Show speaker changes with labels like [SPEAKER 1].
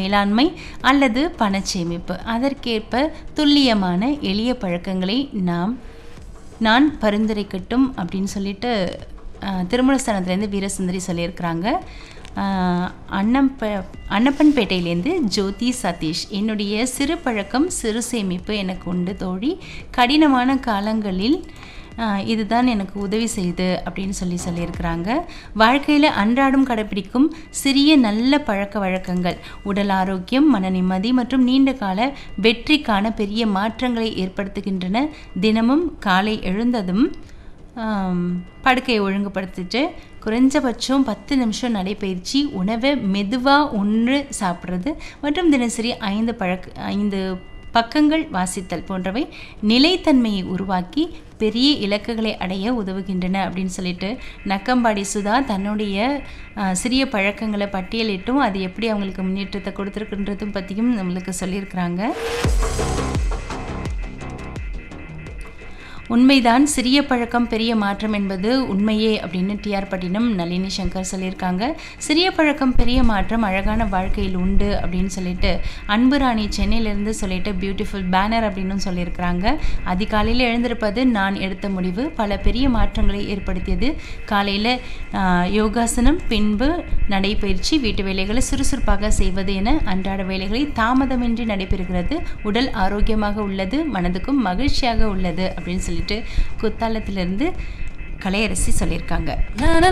[SPEAKER 1] மேலாண்மை அல்லது பணச்சேமிப்பு அதற்கேற்ப துல்லியமான எளிய பழக்கங்களை நாம் நான் பரிந்துரைக்கட்டும் அப்படின்னு சொல்லிட்டு அஹ், திருமணஸ்தானத்துலேருந்து வீரசுந்தரி சொல்லியிருக்கிறாங்க அஹ், அன்னப்ப அன்னப்பன்பேட்டையிலேருந்து ஜோதி சதீஷ் என்னுடைய சிறு பழக்கம் சிறு சேமிப்பு எனக்கு உண்டு தோழி கடினமான காலங்களில் ஆஹ் இதுதான் எனக்கு உதவி செய்யுது அப்படின்னு சொல்லி சொல்லியிருக்கிறாங்க வாழ்க்கையில் அன்றாடம் கடைப்பிடிக்கும் சிறிய நல்ல பழக்க வழக்கங்கள் உடல் ஆரோக்கியம் மன நிம்மதி மற்றும் நீண்ட கால வெற்றிக்கான பெரிய மாற்றங்களை ஏற்படுத்துகின்றன தினமும் காலை எழுந்ததும் ஆம், படுக்கையை ஒழுங்குபடுத்திட்டு குறைஞ்சபட்சம் பத்து நிமிஷம் நடைப்பயிற்சி உணவை மெதுவாக ஒன்று சாப்பிட்றது மற்றும் தினசரி ஐந்து பழக்க ஐந்து பக்கங்கள் வாசித்தல் போன்றவை நிலைத்தன்மையை உருவாக்கி பெரிய இலக்குகளை அடைய உதவுகின்றன அப்படின்னு சொல்லிட்டு நக்கம்பாடி சுதா தன்னுடைய ஆஹ், சிறிய பழக்கங்களை பட்டியலிட்டும் அது எப்படி அவங்களுக்கு முன்னேற்றத்தை கொடுத்துருக்குன்றதும் பற்றியும் நம்மளுக்கு சொல்லியிருக்கிறாங்க உண்மைதான் சிறிய பழக்கம் பெரிய மாற்றம் என்பது உண்மையே அப்படின்னு டிஆர் பட்டினம் நளினி சங்கர் சொல்லியிருக்காங்க சிறிய பழக்கம் பெரிய மாற்றம் அழகான வாழ்க்கையில் உண்டு அப்படின்னு சொல்லிட்டு அன்பு ராணி சென்னையிலேருந்து சொல்லிட்டு பியூட்டிஃபுல் பேனர் அப்படின்னு சொல்லியிருக்கிறாங்க அதிகாலையில் எழுந்திருப்பது நான் எடுத்த முடிவு பல பெரிய மாற்றங்களை ஏற்படுத்தியது காலையில் யோகாசனம் பின்பு நடைப்பயிற்சி வீட்டு வேலைகளை சுறுசுறுப்பாக செய்வது என அன்றாட வேலைகளை தாமதமின்றி நடைபெறுகிறது உடல் ஆரோக்கியமாக உள்ளது மனதுக்கும் மகிழ்ச்சியாக உள்ளது அப்படின்னு சொல்லிட்டு குத்தாலத்திலிருந்து கலையரசி சொல்லியிருக்காங்க